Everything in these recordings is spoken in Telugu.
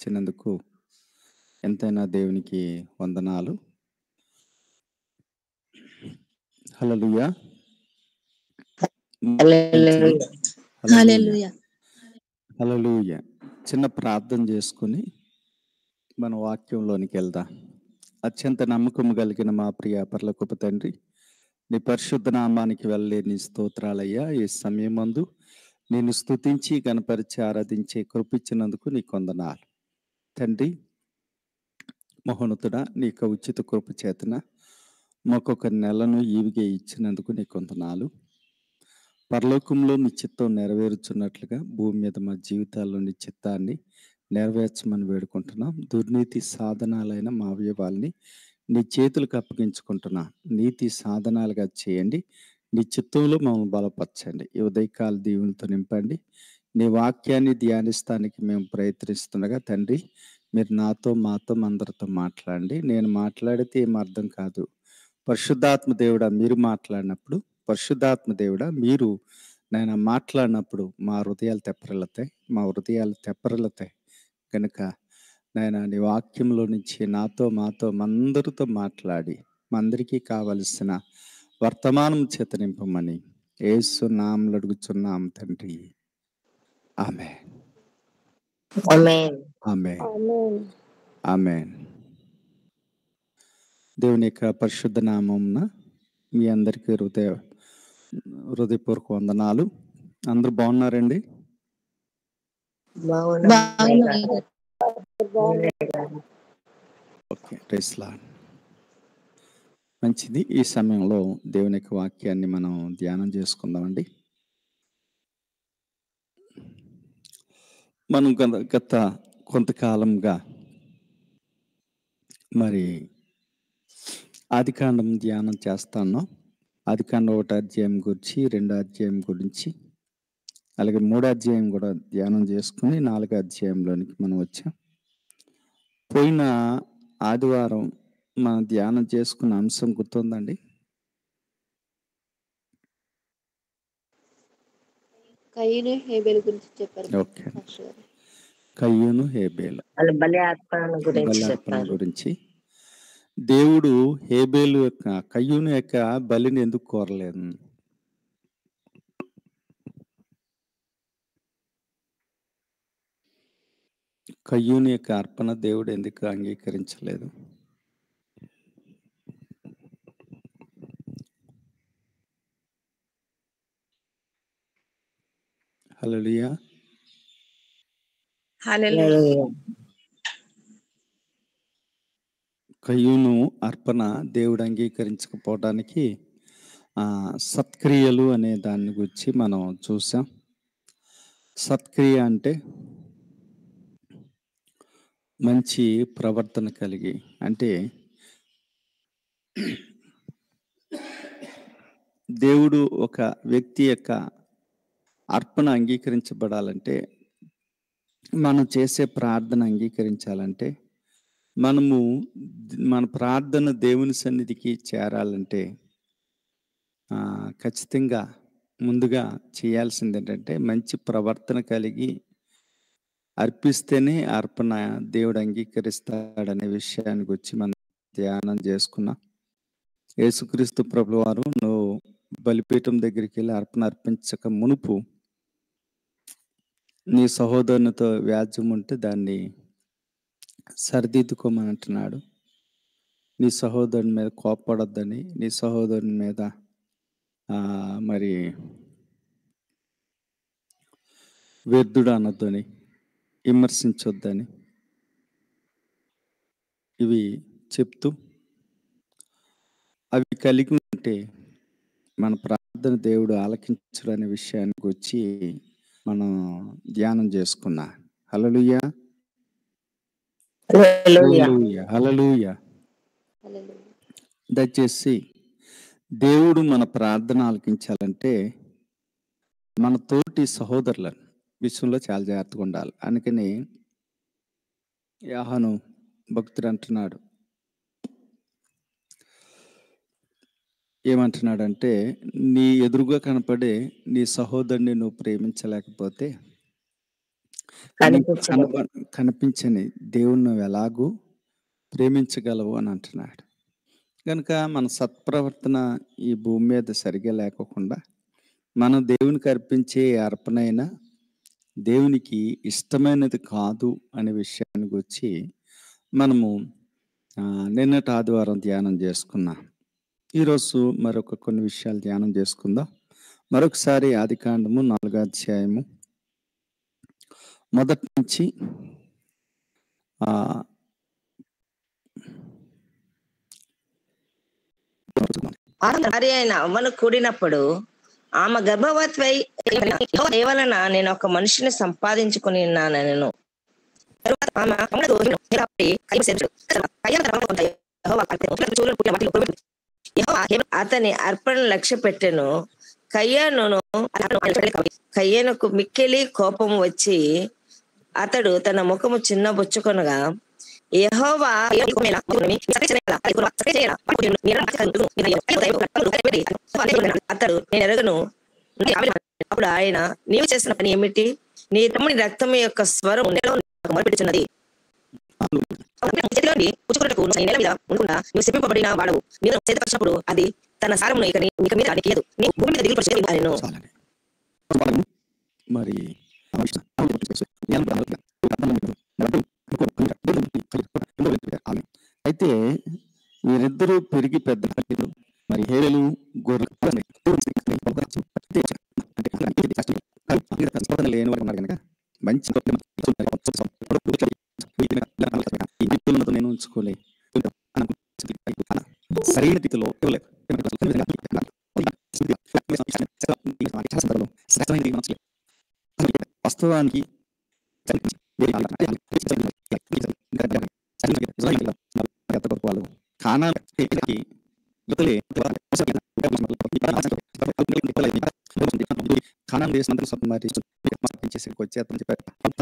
ఇచ్చినందుకు ఎంతైనా దేవునికి వందనాలు హల్లెలూయా హల్లెలూయా. హల్లెలూయా హల్లెలూయా చిన్న ప్రార్థన చేసుకుని మన వాక్యంలోనికి వెళ్దాం అత్యంత నమ్మకం కలిగిన మా ప్రియ పర్లకృప తండ్రి నీ పరిశుద్ధ నామానికి వెళ్ళే నీ స్తోత్రాలయ్యా ఈ సమయమందు నేను స్తుతించి గణపరిచి ఆరాధించే కృపించినందుకు నీ కొందనాలు తండ్రి మహోన్నతుడా నీకు ఉచిత కృప చేతన మాకొక నెలను ఈవిగే ఇచ్చినందుకు నీ కొందనాలు పరలోకంలో నీ చిత్తం నెరవేరుచున్నట్లుగా భూమి మీద మా జీవితాల్లో నీ చిత్తాన్ని నెరవేర్చమని వేడుకుంటున్నాం దుర్నీతి సాధనాలైన మా అవయవాల్ని నీ చేతులకు అప్పగించుకుంటున్నాం నీతి సాధనాలుగా చేయండి నీ చిత్తంలో మమ్మల్ని బలపరచండి ఈ ఉదయకాల దీవులతో నింపండి నీ వాక్యాన్ని ధ్యానిస్తానికి మేము ప్రయత్నిస్తుండగా తండ్రి మీరు నాతో మాతో అందరితో మాట్లాడండి నేను మాట్లాడితే ఏం అర్థం కాదు పరిశుద్ధాత్మ దేవుడా మీరు మాట్లాడినప్పుడు పరిశుద్ధాత్మ దేవుడా మీరు నేను మాట్లాడినప్పుడు మా హృదయాలు తెప్పరిల్లుతాయి మా హృదయాలు తెప్పరిల్లుతాయి కనుక నాయన నీ వాక్యంలో నుంచి నాతో మాతో మందరితో మాట్లాడి మా అందరికీ కావలసిన వర్తమానం చేత నింపమని ఏసు నామలు అడుగుచున్నాం తండ్రి ఆమె ఆమేన్ ఆమె ఆమె దేవుని యొక్క పరిశుద్ధ నామంన మీ అందరికీ హృదయ హృదయపూర్వక వందనాలు అందరూ బాగున్నారండి బాగున్నాం ఓకే రైస్లా మంచిది ఈ సమయంలో దేవుని యొక్క వాక్యాన్ని మనం ధ్యానం చేసుకుందామండి మనం గత గత కొంతకాలంగా మరి ఆదికాండం ధ్యానం చేస్తాను ఆదికాండం ఒకటి అధ్యాయం గురించి రెండో అధ్యాయం గురించి అలాగే మూడో అధ్యాయం కూడా ధ్యానం చేసుకుని నాలుగో అధ్యాయంలోనికి మనం వచ్చాం పోయిన ఆదివారం మనం ధ్యానం చేసుకున్న అంశం గుర్తుందండి కయ్యను హేబెల్ గురించి చెప్పారు ఓకే పాస్టర్ గారు. కయ్యూను హేబేలు వాళ్ళ బలి అర్పణ గురించి బలి అర్పణ చెప్పారు గురించి దేవుడు హేబేలు యొక్క కయ్యూను యొక్క బలిని ఎందుకు కోరలేదు కయ్యూని యొక్క అర్పణ దేవుడు ఎందుకు అంగీకరించలేదు హల్లెలూయా హల్లెలూయా. కయ్యూను అర్పణ దేవుడు అంగీకరించకపోవడానికి ఆ, సత్క్రియలు అనే దాని గురించి మనం చూసాం సత్క్రియ అంటే మంచి ప్రవర్తన కలిగి అంటే దేవుడు ఒక వ్యక్తి యొక్క అర్పణ అంగీకరించబడాలంటే మనం చేసే ప్రార్థన అంగీకరించాలంటే మనము మన ప్రార్థన దేవుని సన్నిధికి చేరాలంటే ఆ, ఖచ్చితంగా ముందుగా చేయాల్సింది ఏంటంటే మంచి ప్రవర్తన కలిగి అర్పిస్తేనే అర్పణ దేవుడు అంగీకరిస్తాడనే విషయానికి వచ్చి మనం ధ్యానం చేసుకున్నాం యేసుక్రీస్తు ప్రభు వారు నువ్వు బలిపీఠం దగ్గరికి వెళ్ళి అర్పణ అర్పించక మునుపు నీ సహోదరునితో వ్యాజ్యం ఉంటే దాన్ని సరిదిద్దుకోమని అంటున్నాడు నీ సహోదరుని మీద కోప్పడొద్దని నీ సహోదరుని మీద ఆ, మరి వ్యర్థుడు అనొద్దని విమర్శించొద్దని ఇవి చెప్తూ అవి కలిగి ఉంటే మన ప్రార్థన దేవుడు ఆలకించడనే విషయానికి వచ్చి మనం ధ్యానం చేసుకున్నా హలలుయా హల్లెలూయా. హలలుయా హల్లెలూయా. దయచేసి దేవుడు మన ప్రార్థన ఆలకించాలంటే మన తోటి సహోదరుల విషయంలో చాలా జాగ్రత్తగా ఉండాలి అందుకని యాహను భక్తుడు అంటున్నాడు ఏమంటున్నాడంటే నీ ఎదురుగా కనపడే నీ సహోదరుని నువ్వు ప్రేమించలేకపోతే కనిపించదు కనప కనిపించని దేవుణ్ణి నువ్వు ఎలాగూ ప్రేమించగలవు అని అంటున్నాడు కనుక మన సత్ప్రవర్తన ఈ భూమి మీద సరిగా లేకోకుండా మనం దేవునికి అర్పించే ఏ అర్పణైనా దేవునికి ఇష్టమైనది కాదు అనే విషయాన్ని గురించి మనము ఆ, నిన్నటి ఆదివారం ధ్యానం చేసుకున్నాం ఈరోజు మరొక కొన్ని విషయాలు ధ్యానం చేసుకుందాం మరొకసారి ఆది కాండము నాలుగో అధ్యాయము మొదటి నుంచి ఆ, ఆమె భార్య అయిన అవ్వను కూడినప్పుడు ఆమె గర్భవతి అయి వలన నేను ఒక మనిషిని సంపాదించుకుని ఉన్నాను నేను తరువాత ఆమె తమ్ముడు కాబట్టి కయ్య సెంచుడు. కయ్య తర్వాత కొంత యెహోవా కల్పన. ఒకటి చూడని పుట్టిన వాటిని కొడుకు. యెహోవా హేమ- అతని అర్పణ లక్ష్య పెట్టెను కయ్యను కయ్యనుకు మిక్కిలి కోపం వచ్చి అతడు తన ముఖము చిన్న బుచ్చుకొనగా యెహోవా అతడు నేను ఎరగను అప్పుడు ఆయన నీవు చేసిన పని ఏమిటి నీ తమ్ముని రక్తం యొక్క స్వరం నెలలో నాకు మొదలుపెట్టుచున్నది చేతిలోని పుచ్చుకున్నట్టుకు నువ్వు ఈ నేల మీద ఉండకుండా నువ్వు శపింపబడిన వాడవు నీవు చేతపరిచినప్పుడు అది తన సారమును ఇక నీ ఇక మీద అడిగేదు నీ భూమి మీద దిగులు పరిచయం నేను చాలండి మరి అయితే వీరిద్దరూ పెరిగి పెద్ద పిల్లలు. మరి హేళలు గొర్రెలు లేని వారు ఉన్నారు కనుక మంచి ఈ వ్యక్తులతో నేను ఉంచుకోలే సరైన రీతిలో ఇవ్వలేదు. సందర్భంలో శ్రేష్టమైనది మనసులే. వాస్తవానికి వాళ్ళు కానా ఖానా దేశం మరి వచ్చేస్తామని చెప్పారు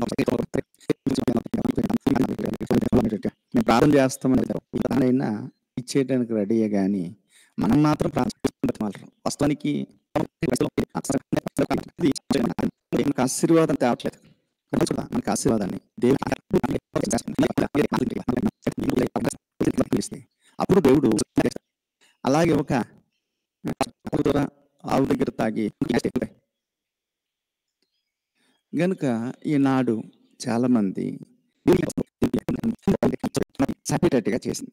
మేము ప్రార్థన చేస్తామని దానైనా ఇచ్చేయడానికి రెడీయే కానీ మనం మాత్రం ప్రార్థన వాస్తవానికి మనకు ఆశీర్వాదం తేవట్లేదు మనకు ఆశీర్వాదాన్ని దేవుడు ఇస్తే అప్పుడు దేవుడు అలాగే ఒక ద్వారా ఆవు దగ్గర తాగి గనుక ఈనాడు చాలా మంది సాటిటేట్గా చేసింది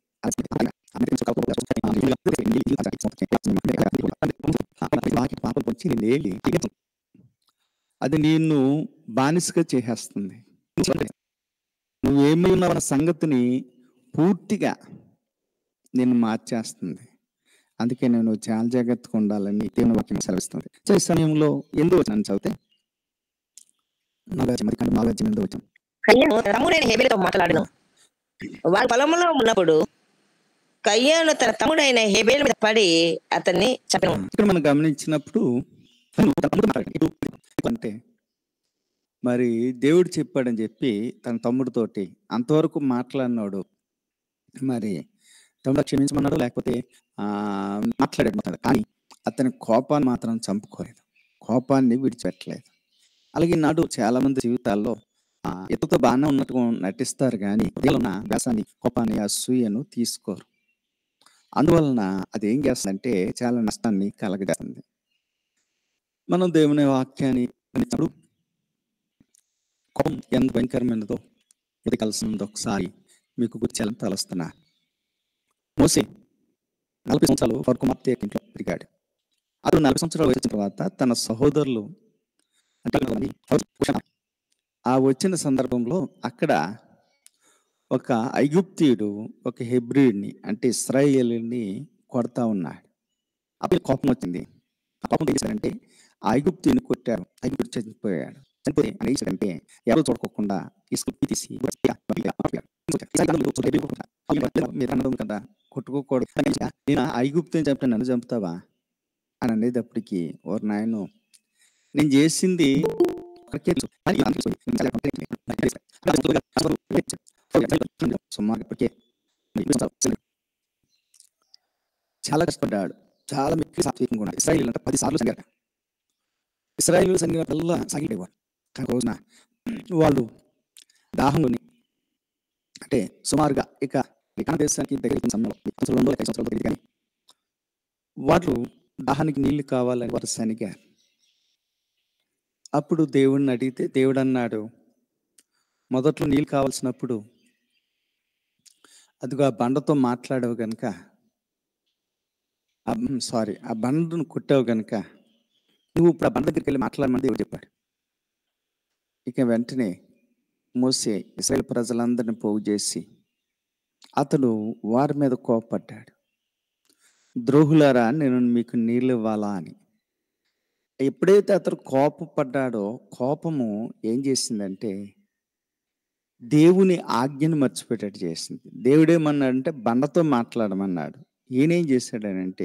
పాపం వచ్చి నేలి అది నిన్ను బానిసగా చేసేస్తుంది నువ్వేమై ఉన్నావన్న సంగతిని పూర్తిగా నిన్ను మార్చేస్తుంది అందుకే నేను చాలా జాగ్రత్తగా ఉండాలని దేవుని వాక్యం సెలవిస్తుంది సో ఈ సమయంలో ఎందుకు వచ్చాను చదివితే నాగార్జున మరి నాగార్జున ఎందుకు వచ్చాను కయ్యను తమ్ముడైన హేబెలుతో మాట్లాడను వారి పొలంలో ఉన్నప్పుడు కయ్యను తన తమ్ముడైన హేబేలు మీద పడి అతన్ని చంపెను ఇక్కడ మనం గమనించినప్పుడు తమ్ముడు మాట్లాడాడు. అంటే మరి దేవుడు చెప్పాడని చెప్పి తన తమ్ముడితోటి అంతవరకు మాట్లాడినాడు మరి తమ్ముడు క్షమించమన్నాడు లేకపోతే ఆ మాట్లాడాడు మాట్లాడాడు కానీ అతని కోపాన్ని మాత్రం చంపుకోలేదు కోపాన్ని విడిచిపెట్టలేదు అలాగే నాడు చాలా మంది జీవితాల్లో ఆ, ఇతరులతో బాగానే ఉన్నట్టుగా నటిస్తారు కానీ హృదయంలో ఉన్న వ్యాసాన్ని కోపాన్ని అసూయను తీసుకోరు అందువలన అది ఏం చేస్తుందంటే చాలా నష్టాన్ని కలగజేస్తుంది మనం దేవుని వాక్యాన్ని విన్నప్పుడు కోపం ఎంత భయంకరమైనదో ఇది కలిసింది ఒకసారి మీకు గుర్చాలని తలస్తున్నా మోసే నలభై సంవత్సరాలు వరకు మత్తే ఇంట్లో తిరిగాడు అతను నలభై సంవత్సరాలు వచ్చిన తర్వాత తన సహోదరులు అంటే కొంతమంది ఆ వచ్చిన సందర్భంలో అక్కడ ఒక ఐగుప్తీయుడు ఒక హెబ్రిడ్ని అంటే ఇస్రాయేలుని కొడతా ఉన్నాడు అప్పుడు కోపం వచ్చింది ఆ కోపం ఏం చేశారంటే ఆ ఐగుప్తుని కొట్టారు ఐగుప్తు చనిపోయాడు చనిపోతే ఆయన ఏం చేశాడంటే ఎవరు చూడకోకుండా తీసుకు తీసి మీరు అన్నది కదా కొట్టుకోకూడదు అని చెప్పి, నేను ఆ ఐగుప్తుని చంపిన నన్ను చంపుతావా అని అనేటప్పటికి ఓర్ నాయను నేను చేసింది ఒకరికే తెలుసు. కానీ అందరికీ తెలుసు. నేను చాలా కంప్లైంట్ సుమారు ఇప్పటికే చాలా కష్టపడ్డాడు చాలా మిక్కి సాత్వికంగా ఉన్నాడు ఇస్రాయిల్ అంటే పది సార్లు సంగారు ఇస్రాయిల్ సంగినప్పుడల్లా సాగిపోయేవాడు కానీ ఒక రోజున వాళ్ళు దాహంలోని అంటే సుమారుగా ఇక వికాన దేశానికి దగ్గర సమయంలో ఈ సంవత్సరం రెండో లేక ఐదు సంవత్సరాలు తెలియదు కానీ వాళ్ళు దాహానికి నీళ్లు కావాలని వారు సనిగారు అప్పుడు దేవుడిని అడిగితే దేవుడు అన్నాడు మొదట్లో నీళ్ళు కావాల్సినప్పుడు అదిగో ఆ బండతో మాట్లాడావు గనుక సారీ ఆ బండను కొట్టావు గనుక నువ్వు ఇప్పుడు ఆ బండ దగ్గరికి వెళ్ళి మాట్లాడమని దేవుడు చెప్పాడు ఇక వెంటనే మోసే ఇస్రాయేల్ ప్రజలందరిని పోగు చేసి అతడు వారి మీద కోపపడ్డాడు ద్రోహులారా నేను మీకు నీళ్ళు ఇవ్వాలా అని ఎప్పుడైతే అతడు కోపపడ్డాడో కోపము ఏం చేసిందంటే దేవుని ఆజ్ఞను మర్చిపోయేటట్టు చేసింది దేవుడేమన్నాడంటే బండతో మాట్లాడమన్నాడు ఈయనేం చేశాడనంటే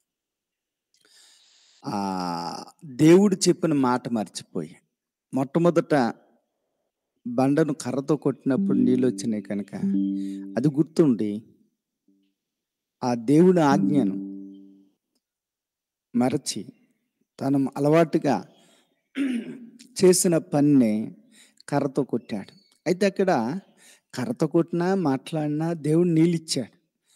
ఆ దేవుడు చెప్పిన మాట మర్చిపోయి మొట్టమొదట బండను కర్రతో కొట్టినప్పుడు నీళ్ళు వచ్చినాయి కనుక అది గుర్తుండి ఆ దేవుని ఆజ్ఞను మరచి తను అలవాటుగా చేసిన పన్నే కర్రతో కొట్టాడు అయితే అక్కడ కర్రతో కొట్టినా మాట్లాడినా దేవుడు నీళ్ళు ఇచ్చాడు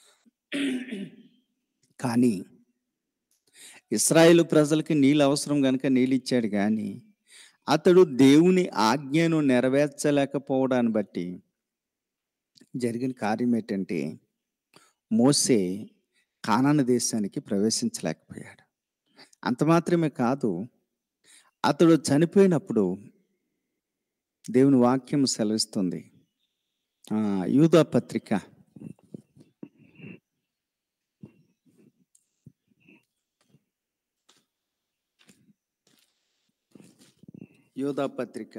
కానీ ఇస్రాయేల్ ప్రజలకి నీళ్ళు అవసరం కనుక నీళ్ళు ఇచ్చాడు కానీ అతడు దేవుని ఆజ్ఞను నెరవేర్చలేకపోవడాన్ని బట్టి జరిగిన కార్యం ఏంటంటే మోసే కానాన దేశానికి ప్రవేశించలేకపోయాడు అంత మాత్రమే కాదు అతడు చనిపోయినప్పుడు దేవుని వాక్యం సెలవిస్తుంది ఆ, యూదా పత్రిక యూదా పత్రిక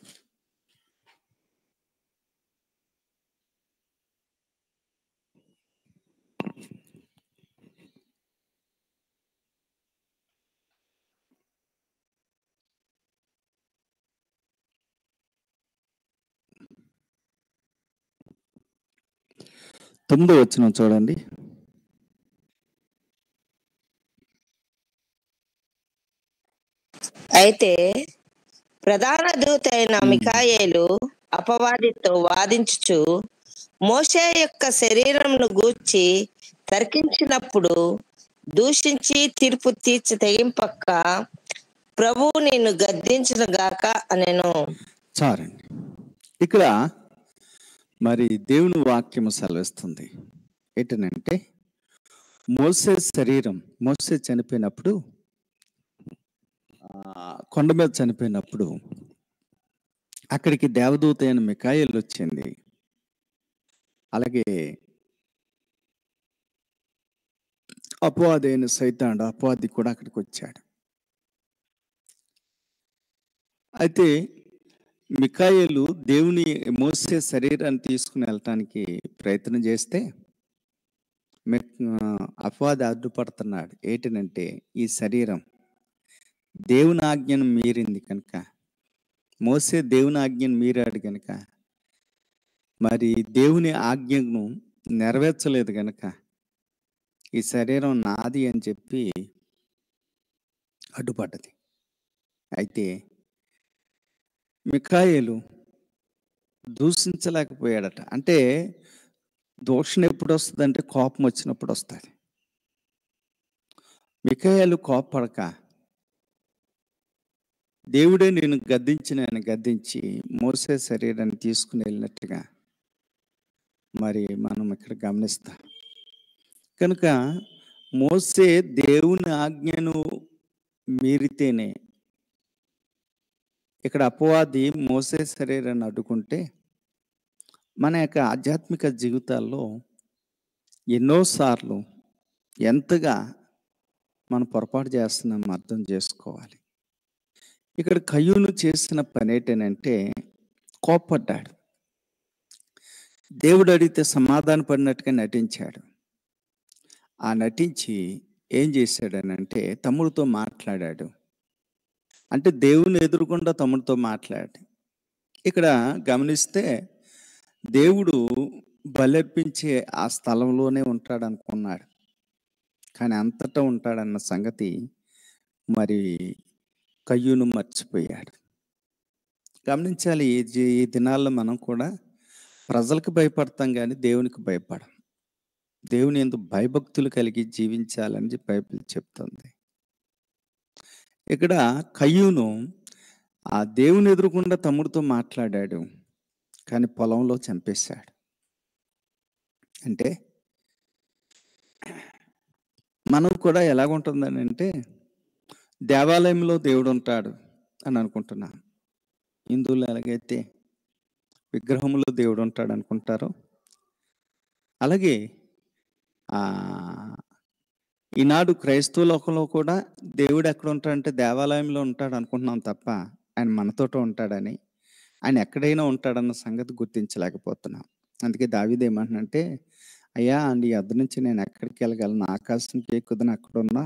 తొమ్మిదో వచ్చిన చూడండి అయితే ప్రధాన దూత అయిన మికాయేలు అపవాదితో వాదించుచు మోషే యొక్క శరీరంను గూర్చి తర్కించినప్పుడు దూషించి తీర్పు తీర్చి తెగింపక్క ప్రభువు నిన్ను గద్దించిన గాక అనెను చాలండి ఇక్కడ మరి దేవుని వాక్యము సెలవిస్తుంది ఏంటనంటే మోసే శరీరం మోసే చనిపోయినప్పుడు ఆ, కొండ మీద చనిపోయినప్పుడు అక్కడికి దేవదూత అయిన మికాయలు వచ్చింది అలాగే అపవాది అయిన సైతాండు అపవాది కూడా అక్కడికి వచ్చాడు అయితే మికాయేలు దేవుని మోసే శరీరాన్ని తీసుకుని వెళ్ళటానికి ప్రయత్నం చేస్తే మె- ఆ, అపవాది అడ్డుపడుతున్నాడు ఏంటనంటే ఈ శరీరం దేవుని ఆజ్ఞను మీరింది కనుక మోసే దేవుని ఆజ్ఞను మీరాడు కనుక మరి దేవుని ఆజ్ఞను నెరవేర్చలేదు కనుక ఈ శరీరం నాది అని చెప్పి అడ్డుపడ్డది అయితే మికాయేలు దూషించలేకపోయాడట అంటే దూషణ ఎప్పుడు వస్తుంది అంటే కోపం వచ్చినప్పుడు వస్తుంది మికాయేలు కోపడక దేవుడే నేను గద్దించిన ఆయన గద్దించి మోసే శరీరాన్ని తీసుకుని వెళ్ళినట్టుగా మరి మనం ఇక్కడ గమనిస్తాం కనుక మోసే దేవుని ఆజ్ఞను మీరితేనే ఇక్కడ అపవాది మోసే శరీరాన్ని అడ్డుకుంటే మన యొక్క ఆధ్యాత్మిక జీవితాల్లో ఎన్నోసార్లు ఎంతగా మనం పొరపాటు చేస్తున్నాం అర్థం చేసుకోవాలి ఇక్కడ కయ్యూను చేసిన పని ఏంటంటే కోప్పడ్డాడు దేవుడు అడిగితే సమాధాన పడినట్టుగా నటించాడు ఆ నటించి ఏం చేశాడనంటే తమ్ముడితో మాట్లాడాడు అంటే దేవుని ఎదురుకుండా తమ్ముడితో మాట్లాడి ఇక్కడ గమనిస్తే దేవుడు బలర్పించే ఆ స్థలంలోనే ఉంటాడు అనుకున్నాడు కానీ అంతటా ఉంటాడన్న సంగతి మరి కయ్యూను మర్చిపోయాడు గమనించాలి ఈ జీ- ఈ దినాల్లో మనం కూడా ప్రజలకు భయపడతాం కానీ దేవునికి భయపడం దేవుని ఎందుకు భయభక్తులు కలిగి జీవించాలని చెప్పి బైబిల్ చెప్తుంది ఇక్కడ కయ్యూను ఆ దేవుని ఎదురుకుండా తమ్ముడితో మాట్లాడాడు కానీ పొలంలో చంపేశాడు అంటే మనం కూడా ఎలాగుంటుందని అంటే దేవాలయంలో దేవుడు ఉంటాడు అని అనుకుంటున్నాం హిందువులు ఎలాగైతే విగ్రహంలో దేవుడు ఉంటాడు అనుకుంటారో అలాగే ఆ, ఈనాడు క్రైస్తవ లోకంలో కూడా దేవుడు ఎక్కడ ఉంటాడంటే దేవాలయంలో ఉంటాడు అనుకుంటున్నాం తప్ప ఆయన మనతోట ఉంటాడని ఆయన ఎక్కడైనా ఉంటాడన్న సంగతి గుర్తించలేకపోతున్నాం అందుకే దావీదు ఏమంటున్నంటే అయ్యా నీ అద్దు నుంచి నేను ఎక్కడికి వెళ్ళగలను ఆకాశంకి ఎక్కుదని అక్కడ ఉన్నా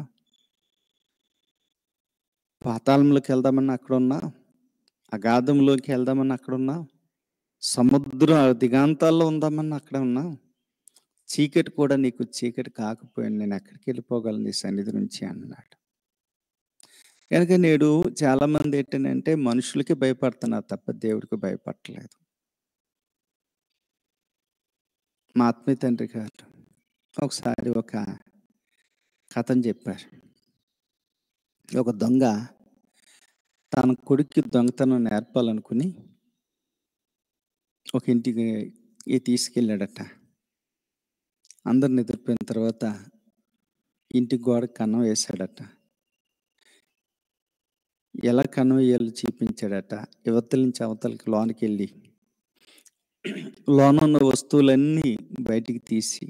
పాతాళంలోకి వెళ్దామని అక్కడ ఉన్నా అగాధంలోకి వెళ్దామని అక్కడ ఉన్నా సముద్ర దిగాంతాల్లో ఉందామని అక్కడ ఉన్నా చీకటి కూడా నీకు చీకటి కాకపోయింది నేను ఎక్కడికి వెళ్ళిపోగలను నీ సన్నిధి నుంచి అన్నాడు కనుక నేడు చాలా మంది ఏంటంటే మనుషులకి భయపడుతున్నారు తప్ప దేవుడికి భయపడట్లేదు మా ఆత్మీయ తండ్రి గారు ఒకసారి ఒక కథను చెప్పారు ఒక దొంగ తన కొడుక్కి దొంగతనం నేర్పాలనుకుని ఒక ఇంటికి ఈ తీసుకెళ్ళాడట అందరు నిద్రపోయిన తర్వాత ఇంటి గోడ కన్నం వేశాడట ఎలా కన్నం వేయాలో చూపించాడట యువతల నుంచి అవతలకి లోనికి వెళ్ళి లోన ఉన్న వస్తువులన్నీ బయటికి తీసి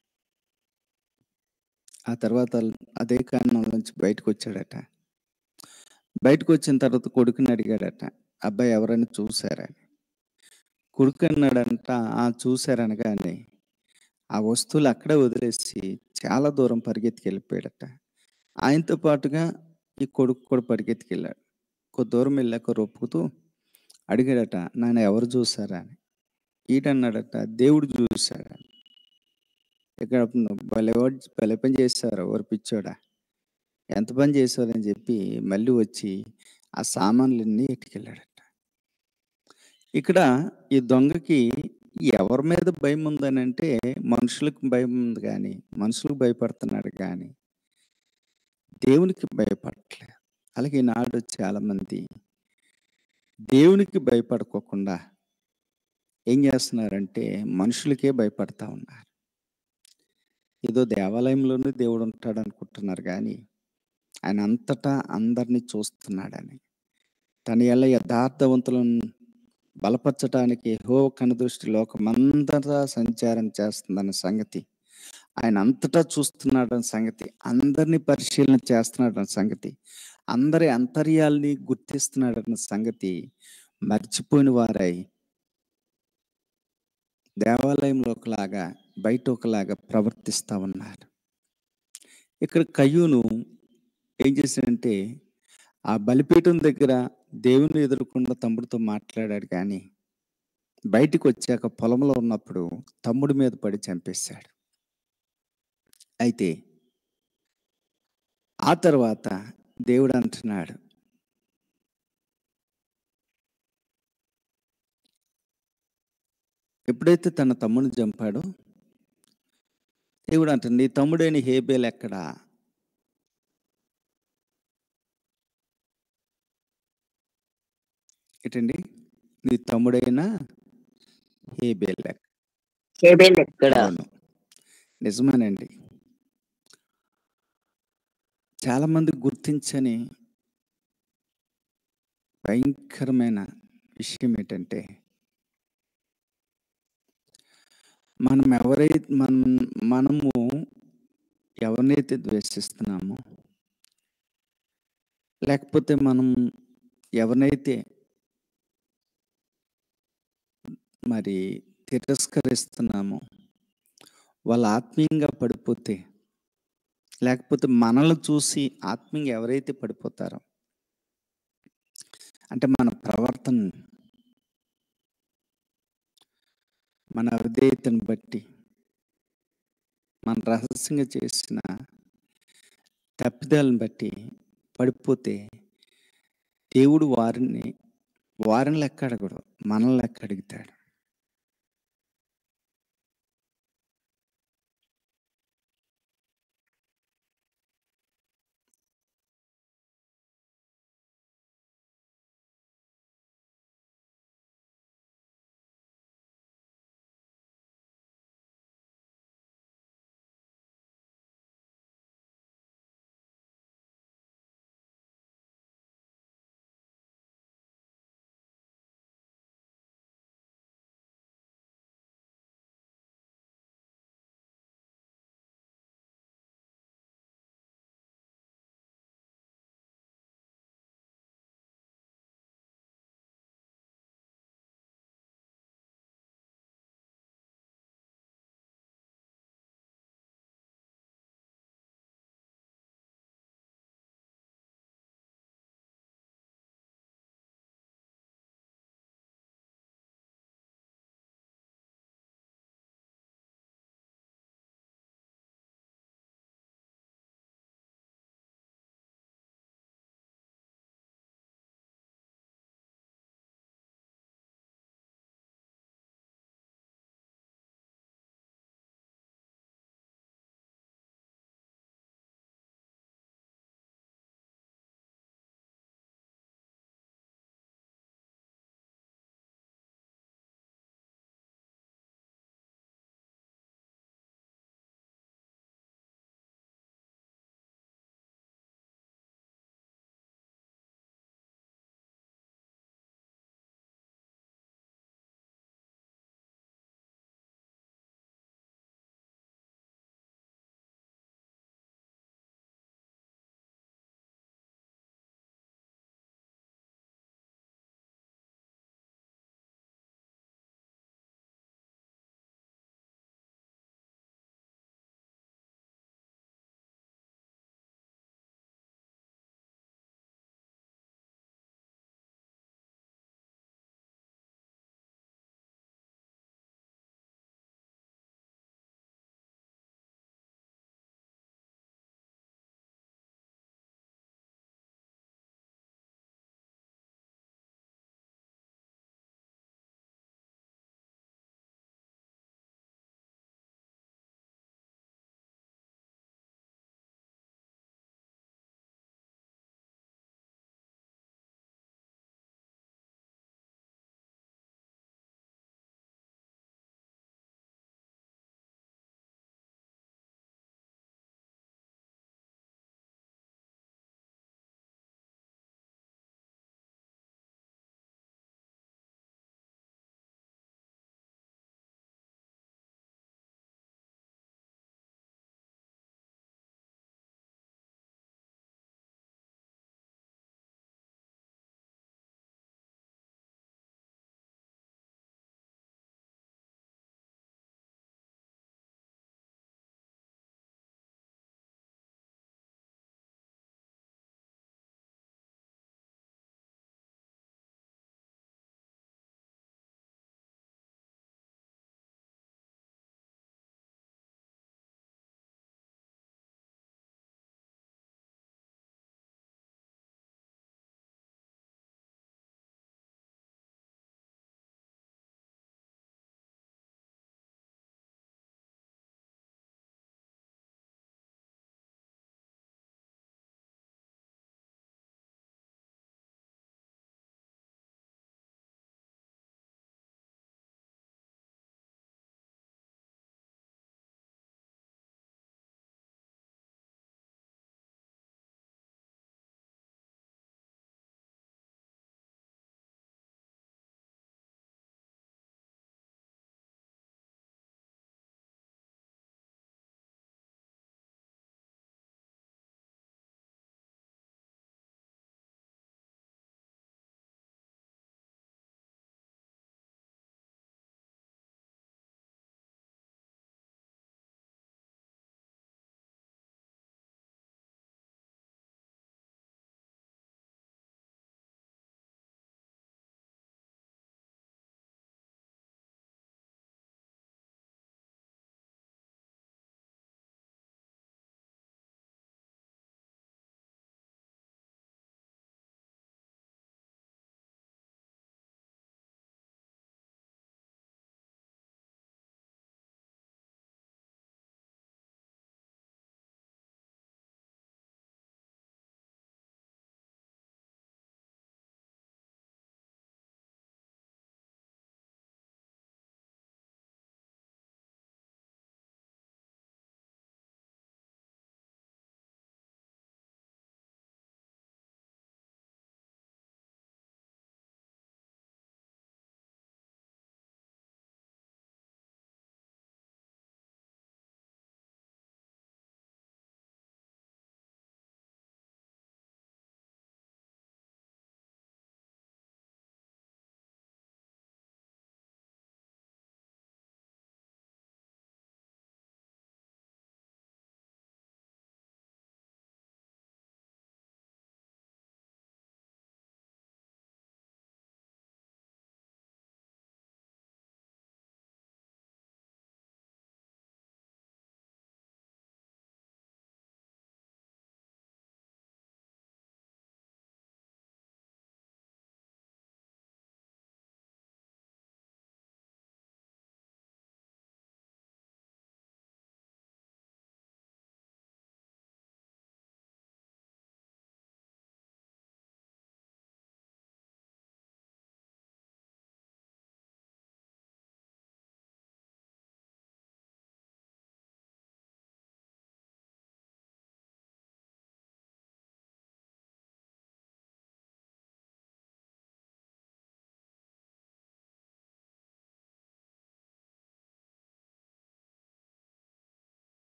ఆ తర్వాత అదే కారణం నుంచి బయటకు వచ్చాడట బయటకు వచ్చిన తర్వాత కొడుకుని అడిగాడట అబ్బాయి ఎవరైనా చూసారని కొడుకు అన్నాడంట ఆ చూశారనగానే ఆ వస్తువులు అక్కడే వదిలేసి చాలా దూరం పరిగెత్తికి వెళ్ళిపోయాడట ఆయనతో పాటుగా ఈ కొడుకు కూడా పరిగెత్తికెళ్ళాడు కొద్ది దూరం వెళ్ళాక రొప్పుకుతూ అడిగాడట నాన్న ఎవరు చూసారా అని ఈడన్నాడట దేవుడు చూశాడని ఇక్కడ భలే వాడు- భలే పని చేశారు ఎవరు పిచ్చోడా ఎంత పని చేశారని చెప్పి మళ్ళీ వచ్చి ఆ సామాన్లన్నీ ఎట్టుకెళ్ళాడట ఇక్కడ ఈ దొంగకి ఎవరి మీద భయం ఉందని అంటే మనుషులకు భయం ఉంది కానీ మనుషులకు భయపడుతున్నాడు కానీ దేవునికి భయపడట్లేదు అలాగే ఈనాడు చాలామంది దేవునికి భయపడుకోకుండా ఏం చేస్తున్నారంటే మనుషులకే భయపడతా ఉన్నారు ఏదో దేవాలయంలోనే దేవుడు ఉంటాడు అనుకుంటున్నారు కానీ ఆయన అంతటా అందరినీ చూస్తున్నాడని తన ఎల్ల యథార్థవంతులను బలపరచడానికి హో కనుదృష్టి లోకమంతటా సంచారం చేస్తుందన్న సంగతి ఆయన అంతటా చూస్తున్నాడన్న సంగతి అందరినీ పరిశీలన చేస్తున్నాడన్న సంగతి అందరి అంతర్యాల్ని గుర్తిస్తున్నాడన్న సంగతి మర్చిపోయిన వారై దేవాలయంలో ఒకలాగా బయట ఒకలాగా ప్రవర్తిస్తూ ఉన్నారు ఇక్కడ కయ్యూను ఏం చేశాడంటే ఆ బలిపీఠం దగ్గర దేవుని ఎదురకుండా తమ్ముడితో మాట్లాడాడు కానీ బయటికి వచ్చాక పొలంలో ఉన్నప్పుడు తమ్ముడి మీద పడి చంపేశాడు అయితే ఆ తర్వాత దేవుడు అంటున్నాడు ఎప్పుడైతే తన తమ్ముడిని చంపాడో దేవుడు అంటాడు నీ తమ్ముడైన హేబేల్ ఎక్కడా ఏంటండి నీ తమ్ముడైన హేబేల్ ఎక్కడ హేబేల్ ఎక్కడ అవును నిజమేనండి చాలా మంది గుర్తించని భయంకరమైన విషయం ఏంటంటే మనం ఎవరైతే మనం మనము ఎవరినైతే ద్వేషిస్తున్నామో లేకపోతే మనం ఎవరినైతే మరి తిరస్కరిస్తున్నామో వాళ్ళు ఆత్మీయంగా పడిపోతే లేకపోతే మనల్ని చూసి ఆత్మీయంగా ఎవరైతే పడిపోతారో అంటే మన ప్రవర్తన మన అవిధేయతను బట్టి మన రహస్యంగా చేసిన తప్పిదాలను బట్టి పడిపోతే దేవుడు వారిని వారిని లెక్క అడగడు మనల్ని లెక్క అడుగుతాడు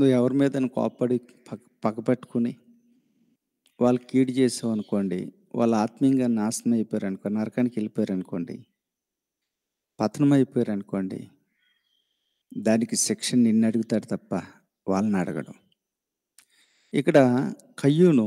నువ్వు ఎవరి మీద కోప్పడి పగ పగపెట్టుకుని వాళ్ళు కీడు చేసావు అనుకోండి వాళ్ళు ఆత్మీయంగా నాశనం అయిపోయారు అనుకో నరకానికి వెళ్ళిపోయారు అనుకోండి పతనం అయిపోయారు అనుకోండి దానికి శిక్ష నిన్ను అడుగుతాడు తప్ప వాళ్ళని అడగడం ఇక్కడ కయ్యూను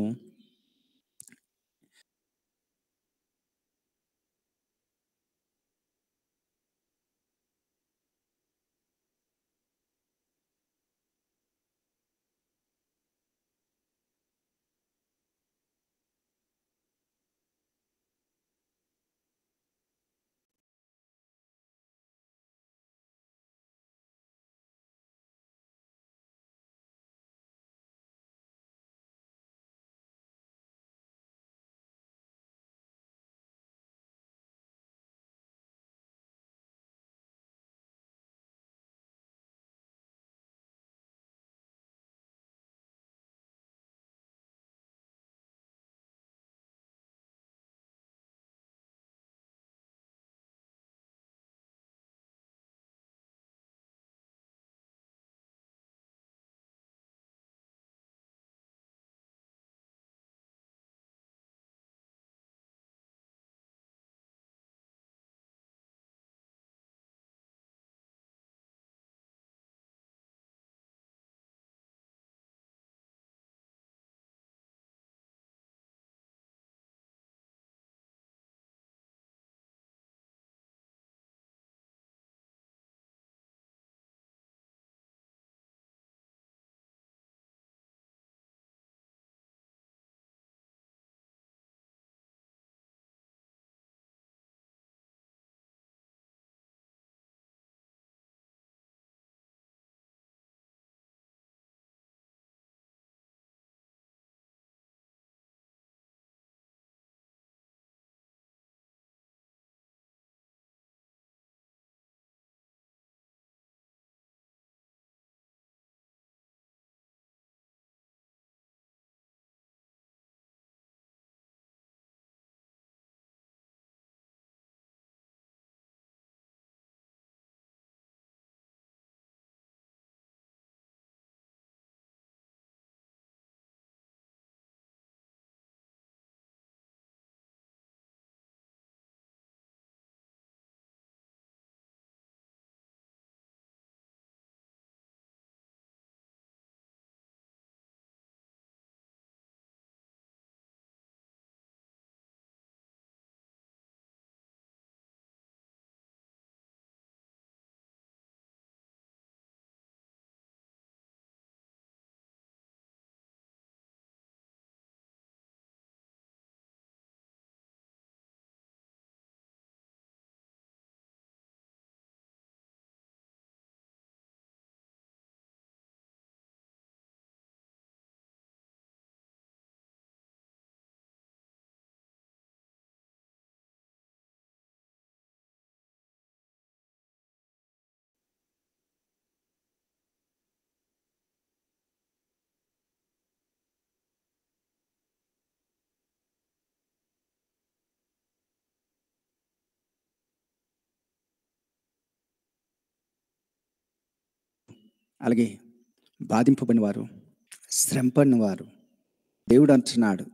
అలాగే బాధింపబడిన వారు శ్రమపడిన వారు దేవుడు అంటున్నాడు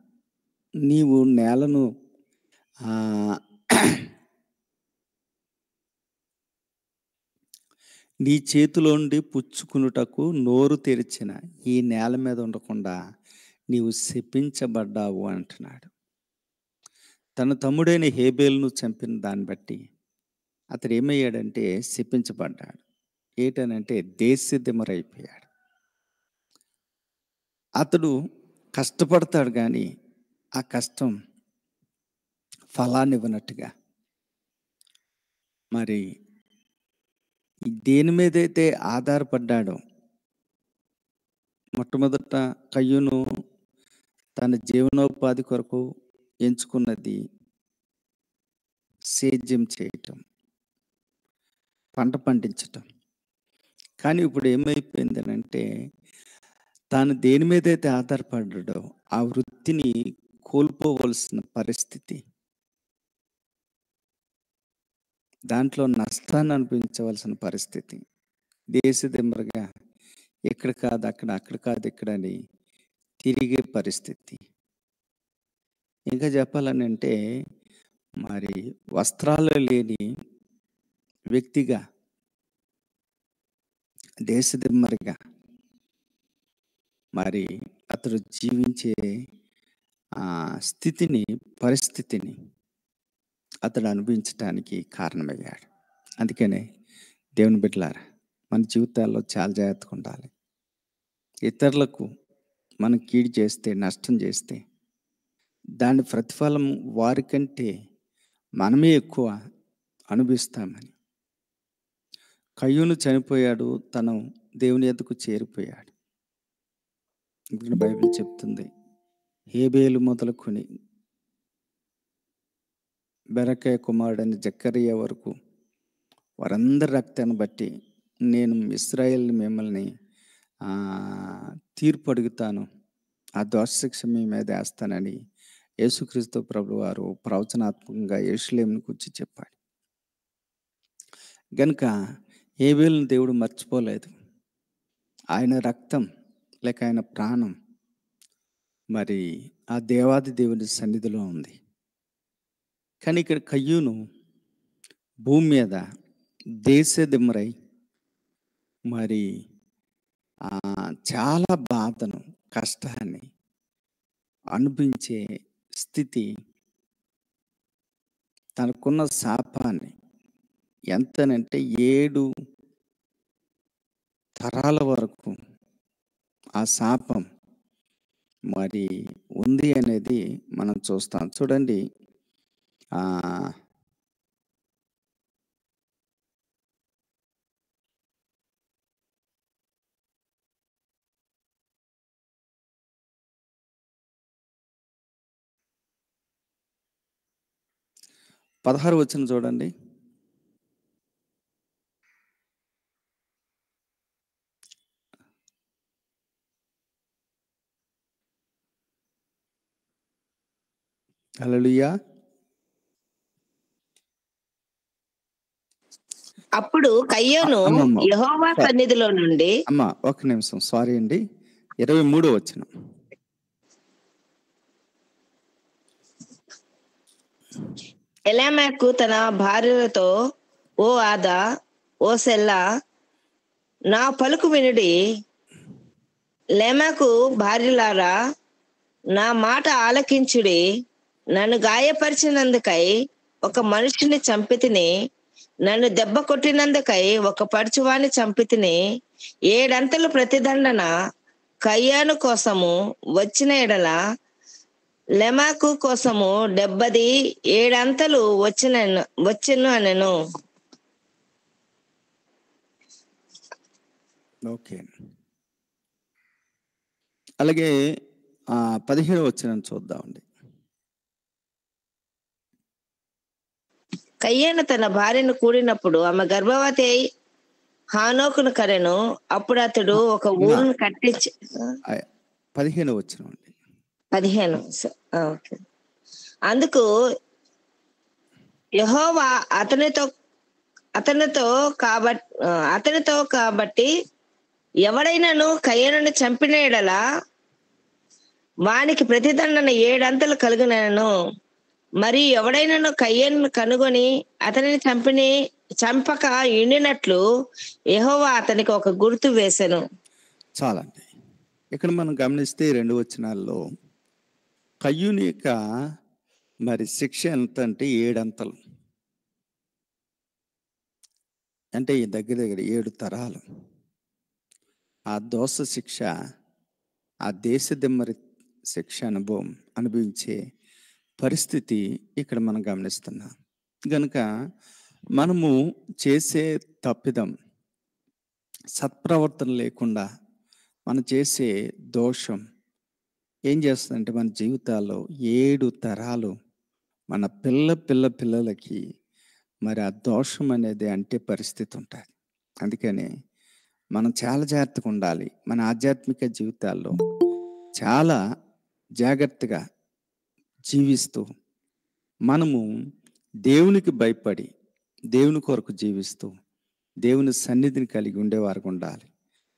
నీవు నేలను ఆ, నీ చేతిలోండి పుచ్చుకునుటకు నోరు తెరిచిన ఈ నేల మీద ఉండకుండా నీవు శపించబడ్డావు అంటున్నాడు తన తమ్ముడైన హేబేల్ను చంపిన దాన్ని బట్టి అతడు ఏమయ్యాడంటే శపించబడ్డాడు ఏటనంటే దేశదిమరైపోయాడు అతడు కష్టపడతాడు కానీ ఆ కష్టం ఫలాన్ని ఇవ్వనట్టుగా మరి ఈ దేని మీదైతే ఆధారపడ్డాడో మొట్టమొదట కయ్యూను తన జీవనోపాధి కొరకు ఎంచుకున్నది సేద్యం చేయటం పంట పండించటం కానీ ఇప్పుడు ఏమైపోయింది అంటే తాను దేని మీదైతే ఆధారపడ్డాడో ఆ వృత్తిని కోల్పోవలసిన పరిస్థితి దాంట్లో నష్టాన్ని అనిపించవలసిన పరిస్థితి దేశదిమ్మరగా ఇక్కడ కాదు అక్కడ అక్కడ కాదు ఇక్కడ అని తిరిగే పరిస్థితి ఇంకా చెప్పాలని అంటే మరి వస్త్రాలు లేని వ్యక్తిగా దేశదిమ్మరిగా మరి అతడు జీవించే ఆ స్థితిని పరిస్థితిని అతడు అనుభవించడానికి కారణమయ్యాడు అందుకనే దేవుని బిడ్డలారా మన జీవితాల్లో చాలా జాగ్రత్తగా ఉండాలి ఇతరులకు మనం కీడు చేస్తే నష్టం చేస్తే దాని ప్రతిఫలం వారికంటే మనమే ఎక్కువ అనుభవిస్తామని కయ్యూను చనిపోయాడు తను దేవుని ఎద్దకు చేరిపోయాడు ఇక్కడ బైబిల్ చెప్తుంది హేబేలు మొదలుకొని బెరకాయ కుమారుడని జక్కరియా వరకు వారందరి రక్తాన్ని బట్టి నేను ఇస్రాయేల్ మిమ్మల్ని ఆ, తీర్పు అడుగుతాను ఆ దోషశిక్ష మీ మీద వేస్తానని యేసుక్రీస్తు ప్రభు వారు ప్రవచనాత్మకంగా యేషులేమును కూర్చి చెప్పాడు గనుక ఏబేలును దేవుడు మర్చిపోలేదు ఆయన రక్తం లేక ఆయన ప్రాణం మరి ఆ దేవాది దేవుని సన్నిధిలో ఉంది కానీ ఇక్కడ కయ్యూను భూమి మీద దేశ దిమ్మరై మరి ఆ, చాలా బాధను కష్టాన్ని అనిపించే స్థితి తనకున్న శాపాన్ని ఎంతనంటే ఏడు తరాల వరకు ఆ శాపం మరి ఉంది అనేది మనం చూస్తాం చూడండి ఆ పదహారు వచ్చిన చూడండి హల్లెలూయా అప్పుడు కయ్యోను అమ్మమ్మ. యెహోవా సన్నిధిలో నుండి అమ్మ ఒక నిమిషం సారీ అండి ఇరవై మూడో వచ్చిన ఎలామాకు తన భార్యలతో ఓ ఆదా ఓ సెల్లా నా పలుకు వినుడి లేమాకు భార్యలారా నా మాట ఆలకించుడి నన్ను గాయపరిచినందుకై ఒక మనిషిని చంపితిని నన్ను దెబ్బ కొట్టినందుకై ఒక పడుచువాని చంపితిని ఏడంతలు ప్రతిదండన కయ్యాను కోసము వచ్చిన ఎడల లెమాకు కోసము డెబ్బది ఏడంతలు వచ్చిన వచ్చెను అనెను ఓకే అలాగే ఆ, పదిహేడు వచ్చిన చూద్దామండి కయ్యేను తన భార్యను కూడినప్పుడు ఆమె గర్భవతి అయి హానోకును కరెను అప్పుడు అతడు ఒక ఊరును కట్టించి ఆ, పదిహేను వచ్చిన అండి పదిహేను స- ఆ, ఓకే అందుకు యహోవా అతనితో అతనితో కాబట్టి అతనితో కాబట్టి ఎవడైనాను కయ్యను చంపిన ఎడల వానికి ప్రతిదండన ఏడంతలు కలుగునను మరి ఎవడైనాను కయ్యను కనుగొని అతనిని చంపిని చంపక ఎండినట్లు యెహోవా అతనికి ఒక గుర్తు వేసెను చాలండి ఇక్కడ మనం గమనిస్తే ఈ రెండు వచనాల్లో కయ్యూని యొక్క మరి శిక్ష ఎంత అంటే ఏడంతలు అంటే ఈ దగ్గర దగ్గర ఏడు తరాలు ఆ దోష శిక్ష ఆ దేశ దిమ్మరి శిక్ష అనుభవం అనుభవించే పరిస్థితి ఇక్కడ మనం గమనిస్తున్నాం గనుక మనము చేసే తప్పిదం సత్ప్రవర్తన లేకుండా మనం చేసే దోషం ఏం చేస్తుందంటే మన జీవితాల్లో ఏడు తరాలు మన పిల్ల పిల్ల పిల్లలకి మరి ఆ దోషం అనేది అంటే పరిస్థితి ఉంటుంది అందుకని మనం చాలా జాగ్రత్తగా ఉండాలి మన ఆధ్యాత్మిక జీవితాల్లో చాలా జాగ్రత్తగా జీవిస్తూ మనము దేవునికి భయపడి దేవుని కొరకు జీవిస్తూ దేవుని సన్నిధిని కలిగి ఉండేవారు ఉండాలి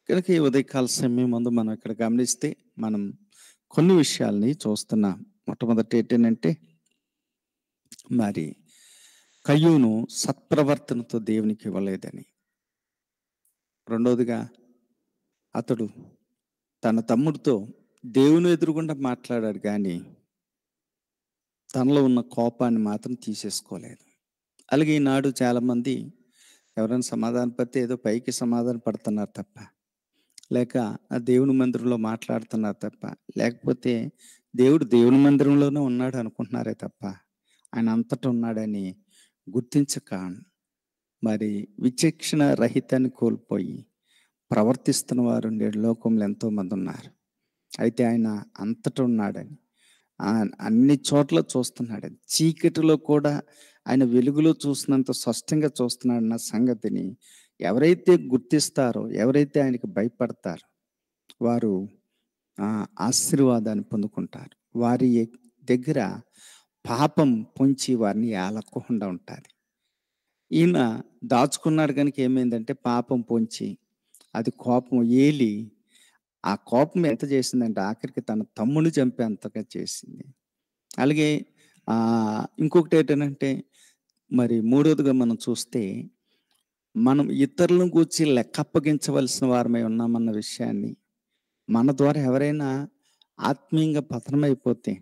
కనుక ఈ ఉదయకాల సమయం ముందు మనం ఇక్కడ గమనిస్తే మనం కొన్ని విషయాల్ని చూస్తున్నాం మొట్టమొదటి ఏంటంటే మరి కయ్యూను సత్ప్రవర్తనతో దేవునికి ఇవ్వలేదని రెండవదిగా అతడు తన తమ్ముడితో దేవుని ఎదురుగుండా మాట్లాడాడు కానీ తనలో ఉన్న కోపాన్ని మాత్రం తీసేసుకోలేదు అలాగే ఈనాడు చాలామంది ఎవరైనా సమాధాన పడితే ఏదో పైకి సమాధాన పడుతున్నారు తప్ప లేక ఆ దేవుని మందిరంలో మాట్లాడుతున్నారు తప్ప లేకపోతే దేవుడు దేవుని మందిరంలోనే ఉన్నాడు అనుకుంటున్నారే తప్ప ఆయన అంతటా ఉన్నాడని గుర్తించక మరి విచక్షణ రహితాన్ని కోల్పోయి ప్రవర్తిస్తున్న వారు నేడు లోకంలో ఎంతోమంది ఉన్నారు అయితే ఆయన అంతటా ఉన్నాడని ఆ- అన్ని చోట్ల చూస్తున్నాడని చీకటిలో కూడా ఆయన వెలుగులో చూసినంత స్పష్టంగా చూస్తున్నాడన్న సంగతిని ఎవరైతే గుర్తిస్తారో ఎవరైతే ఆయనకి భయపడతారో వారు ఆ ఆశీర్వాదాన్ని పొందుకుంటారు వారి దగ్గర పాపం పొంచి వారిని ఏలకుండా ఉంటుంది ఈయన దాచుకున్నాడు కనుక ఏమైందంటే పాపం పొంచి అది కోపం ఏలి ఆ కోపం ఎంత చేసిందంటే ఆఖరికి తన తమ్ముని చంపేంతగా చేసింది అలాగే ఆ ఇంకొకటి ఏంటంటే మరి మూడోదిగా మనం చూస్తే మనం ఇతరులను కూర్చి లెక్క అప్పగించవలసిన వారమై ఉన్నామన్న విషయాన్ని మన ద్వారా ఎవరైనా ఆత్మీయంగా పతనమైపోతే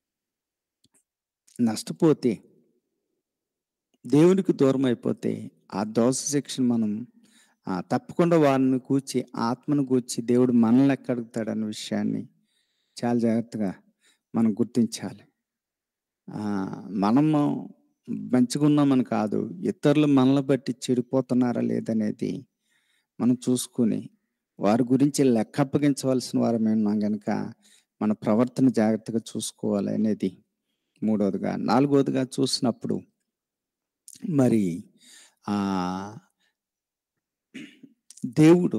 నష్టపోతే దేవునికి దూరం అయిపోతే ఆ దోష శిక్షణ మనం ఆ, తప్పకుండా వారిని కూర్చి ఆత్మను కూర్చి దేవుడు మనల్ని ఎక్కడ అడుగుతాడన్న విషయాన్ని చాలా జాగ్రత్తగా మనం గుర్తించాలి ఆ, మనము మంచిగా ఉన్నామని కాదు ఇతరులు మనల్ని బట్టి చెడిపోతున్నారా లేదనేది మనం చూసుకుని వారి గురించి లెక్క అప్పగించవలసిన వారమే ఉన్నాం కనుక మన ప్రవర్తన జాగ్రత్తగా చూసుకోవాలి అనేది మూడవదిగా నాలుగవదిగా చూసినప్పుడు మరి ఆ దేవుడు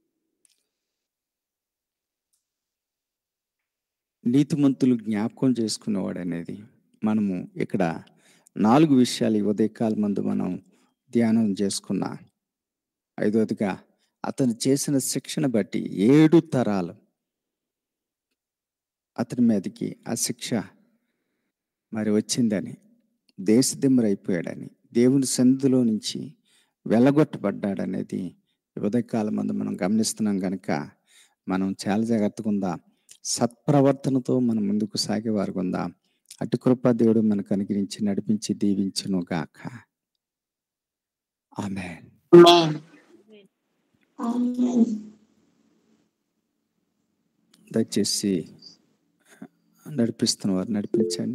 నీతిమంతులు జ్ఞాపకం చేసుకునేవాడు అనేది మనము ఇక్కడ నాలుగు విషయాలు ఈ ఉదయకాల ముందు మనం ధ్యానం చేసుకున్నా ఐదవదిగా అతను చేసిన శిక్షణ బట్టి ఏడు తరాలు అతని మీదకి ఆ శిక్ష మరి వచ్చిందని దేశదిమ్మరైపోయాడని దేవుని సన్నిధిలో నుంచి వెళ్ళగొట్టబడ్డాడనేది ఈ ఉదయకాలం మందు మనం గమనిస్తున్నాం కనుక మనం చాలా జాగ్రత్తగా ఉందాం సత్ప్రవర్తనతో మనం ముందుకు సాగేవారు ఉందాం అటు కృప దేవుడు మనకు అనుగ్రహించి నడిపించి దీవించును గాక ఆమె దయచేసి నడిపిస్తున్న వారు నడిపించండి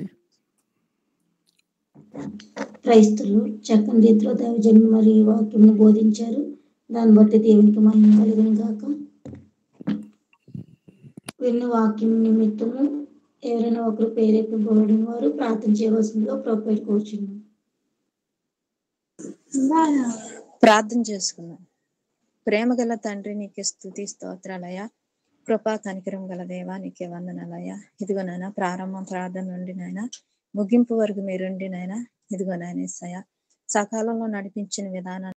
క్రైస్తులు చక్కని రీతిలో దైవజన్మ మరి ఈ వాక్యంను బోధించారు దాన్ని బట్టి దేవునికి మహిమ కలుగును గాక విన్న వాక్యం నిమిత్తము ఎవరైనా ఒకరు ప్రేరేపింపబడిన వారు ప్రార్థన చేయవలసిందిగా ప్రొపేట్ కూర్చున్నాం ప్రార్థన చేసుకుందాం ప్రేమ గల తండ్రి నీకే స్థుతి స్తోత్రాలయ కృపా కనికరం గల దేవా నీకే వందనాలయ ఇదిగో నాయన ప్రారంభం ప్రార్థన నుండి నాయన ముగింపు వరకు మీరుండి నాయన ఇదిగో నాయన సకాలంలో నడిపించిన విధానాన్ని